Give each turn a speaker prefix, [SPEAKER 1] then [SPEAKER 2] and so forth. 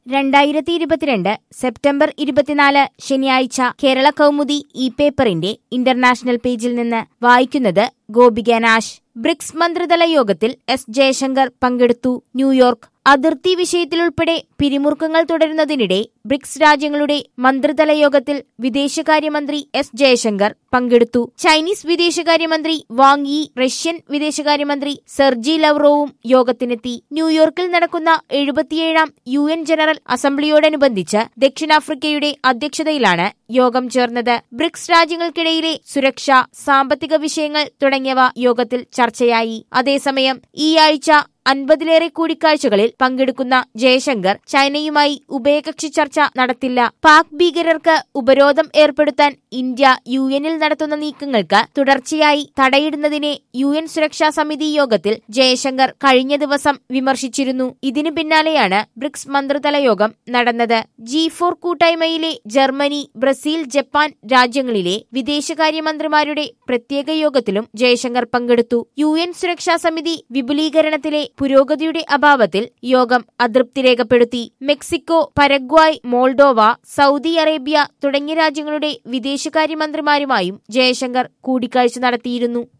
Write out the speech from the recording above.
[SPEAKER 1] രണ്ടായിരത്തി ഇരുപത്തിരണ്ട് സെപ്റ്റംബർ ഇരുപത്തിനാല് ശനിയാഴ്ച കേരള കൗമുദി ഇ പേപ്പറിന്റെ ഇന്റർനാഷണൽ പേജിൽ നിന്ന് വായിക്കുന്നത് ഗോപിക നാശ് ബ്രിക്സ് മന്ത്രിതല യോഗത്തിൽ എസ് ജയശങ്കർ പങ്കെടുത്തു ന്യൂയോർക്ക് അതിർത്തി വിഷയത്തിലുൾപ്പെടെ പിരിമുറുക്കങ്ങൾ തുടരുന്നതിനിടെ ബ്രിക്സ് രാജ്യങ്ങളുടെ മന്ത്രിതല യോഗത്തിൽ വിദേശകാര്യമന്ത്രി എസ് ജയശങ്കർ പങ്കെടുത്തു ചൈനീസ് വിദേശകാര്യമന്ത്രി വാങ് യി റഷ്യൻ വിദേശകാര്യമന്ത്രി സെർജി ലവ്റോവും യോഗത്തിനെത്തി ന്യൂയോർക്കിൽ നടക്കുന്ന എഴുപത്തിയേഴാം യു എൻ ജനറൽ അസംബ്ലിയോടനുബന്ധിച്ച് ദക്ഷിണാഫ്രിക്കയുടെ അധ്യക്ഷതയിലാണ് യോഗം ചേർന്നത് ബ്രിക്സ് രാജ്യങ്ങൾക്കിടയിലെ സുരക്ഷ സാമ്പത്തിക വിഷയങ്ങൾ തുടങ്ങിയവ യോഗത്തിൽ ചർച്ചയായി അതേസമയം ഈ ആഴ്ച അൻപതിലേറെ കൂടിക്കാഴ്ചകളിൽ പങ്കെടുക്കുന്ന ജയശങ്കർ ചൈനയുമായി ഉഭയകക്ഷി ചർച്ച നടത്തില്ല പാക് ഭീകരർക്ക് ഉപരോധം ഏർപ്പെടുത്താൻ ഇന്ത്യ യു എനിൽ നടത്തുന്ന നീക്കങ്ങൾക്ക് തുടർച്ചയായി തടയിടുന്നതിനെ യു എൻ സുരക്ഷാ സമിതി യോഗത്തിൽ ജയശങ്കർ കഴിഞ്ഞ ദിവസം വിമർശിച്ചിരുന്നു ഇതിനു പിന്നാലെയാണ് ബ്രിക്സ് മന്ത്രിതല യോഗം നടന്നത് ജി ഫോർ കൂട്ടായ്മയിലെ ജർമ്മനി ബ്രസീൽ ജപ്പാൻ രാജ്യങ്ങളിലെ വിദേശകാര്യമന്ത്രിമാരുടെ പ്രത്യേക യോഗത്തിലും ജയശങ്കർ പങ്കെടുത്തു യു എൻ സുരക്ഷാ സമിതി വിപുലീകരണത്തിലെ പുരോഗതിയുടെ അഭാവത്തിൽ യോഗം അതൃപ്തി രേഖപ്പെടുത്തി Mexico Paraguay Moldova Saudi Arabia തുടങ്ങിയ രാജ്യങ്ങളുടെ വിദേശകാര്യമന്ത്രിമാരുമായും ജയശങ്കർ കൂടിക്കാഴ്ച നടത്തിയിരുന്നു